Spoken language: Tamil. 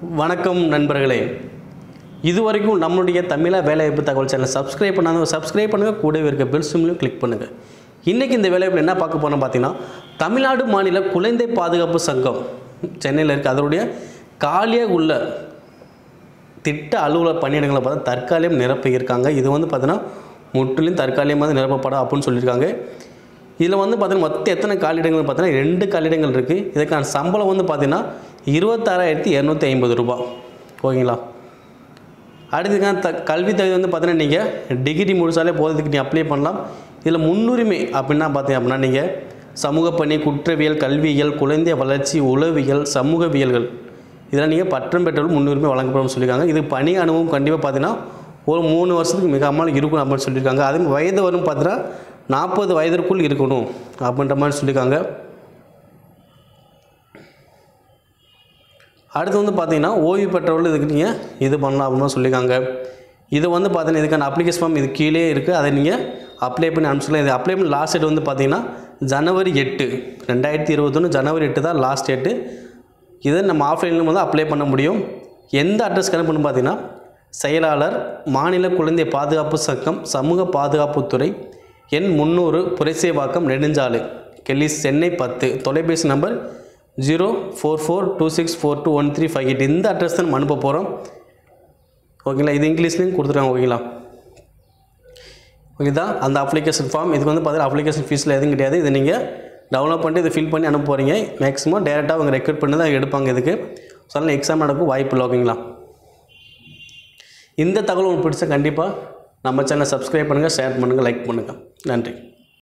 வணக்கம் நண்பர்களே இதுவரைக்கும் நம்மளுடைய தமிழா வேலைவாய்ப்பு தகவல் சேனல் சப்ஸ்கிரைப் பண்ணாதவங்க சப்ஸ்கிரைப் பண்ணுங்கள் கூடவே இருக்க பெல் சிம்லையும் கிளிக் பண்ணுங்கள் இன்றைக்கி இந்த வேலைவாய்ப்பில் என்ன பார்க்க போகிறோம் பார்த்தீங்கன்னா தமிழ்நாடு மாநில குழந்தை பாதுகாப்பு சங்கம் சென்னையில் இருக்குது அதனுடைய காலியாக உள்ள திட்ட அலுவலர் பணியிடங்களை பார்த்தா தற்காலிகம் நிரப்பியிருக்காங்க இது வந்து பார்த்தீங்கன்னா முற்றிலும் தற்காலிகமாக நிரப்பப்படும் அப்படின்னு சொல்லியிருக்காங்க இதில் வந்து பார்த்தீங்கன்னா மொத்தம் எத்தனை காலிடங்கள் பார்த்தீங்கன்னா ரெண்டு காலிடங்கள் இருக்குது இதுக்கான சம்பளம் வந்து பார்த்தீங்கன்னா இருபத்தாறாயிரத்தி இரநூத்தி ஐம்பது ரூபாய் ஓகேங்களா அடுத்துக்கான த கல்வி தகுதி வந்து பார்த்தீங்கன்னா நீங்கள் டிகிரி முடிச்சாலே போகிறதுக்கு நீ அப்ளை பண்ணலாம் இதில் முன்னுரிமை அப்படின்னா பார்த்தீங்க அப்படின்னா நீங்கள் சமூக பணி குற்றவியல் கல்வியியல் குழந்தை வளர்ச்சி உளவியல் சமூகவியல்கள் இதெல்லாம் நீங்கள் பட்டம் பெற்றவர்கள் முன்னுரிமை வழங்கப்படும் சொல்லியிருக்காங்க இது பணி அனுபவம் கண்டிப்பாக பார்த்தீங்கன்னா ஒரு மூணு வருஷத்துக்கு மிகாமல் இருக்கும் அப்படின்னு சொல்லியிருக்காங்க அது வயது வரும் பார்த்தீங்கன்னா நாற்பது வயதிற்குள் இருக்கணும் அப்படின்ற மாதிரி சொல்லியிருக்காங்க அடுத்து வந்து பார்த்தீங்கன்னா ஓய்வு பெற்றவர்கள் இதுக்கு நீங்கள் இது பண்ணலாம் அப்படின்னு சொல்லியிருக்காங்க இது வந்து பார்த்தீங்கன்னா இதுக்கான அப்ளிகேஷன் ஃபார்ம் இது கீழே இருக்குது அதை நீங்கள் அப்ளை பண்ணி அனுப்பிச்சிக்கலாம் இது அப்ளை பண்ணி லாஸ்ட் டேட் வந்து பார்த்தீங்கன்னா ஜனவரி எட்டு ரெண்டாயிரத்தி இருபத்தொன்று ஜனவரி எட்டு தான் லாஸ்ட் டேட்டு இதை நம்ம ஆஃப்லைனில் வந்து அப்ளை பண்ண முடியும் எந்த அட்ரஸ்க்கு அனுப்பணும் பார்த்தீங்கன்னா செயலாளர் மாநில குழந்தை பாதுகாப்பு சங்கம் சமூக பாதுகாப்புத்துறை எண் முந்நூறு புரசேவாக்கம் நெடுஞ்சாலை கெல்லி சென்னை பத்து தொலைபேசி number zero four four two six four two one three five eight இந்த அட்ரஸ் தான் நம்ம அனுப்ப போகிறோம் ஓகேங்களா இது இங்கிலீஷ்லேயும் கொடுத்துருக்காங்க ஓகேங்களா ஓகே தான் அந்த அப்ளிகேஷன் ஃபார்ம் இதுக்கு வந்து பார்த்தீங்கன்னா அப்ளிகேஷன் ஃபீஸில் எதுவும் கிடையாது இது நீங்கள் டவுன்லோட் பண்ணிட்டு இதை ஃபில் பண்ணி அனுப்ப போகிறீங்க மேக்ஸிமம் டேரெக்டாக அவங்க ரெக்ரூட் பண்ணி தான் எடுப்பாங்க இதுக்கு ஸோ அதனால் எக்ஸாம் நடக்கும் வாய்ப்பு இல்லை ஓகேங்களா இந்த தகவல் உங்களுக்கு பிடிச்சா கண்டிப்பாக நம்ம சேனலை சப்ஸ்கிரைப் பண்ணுங்கள் ஷேர் பண்ணுங்கள் லைக் பண்ணுங்கள் நன்றி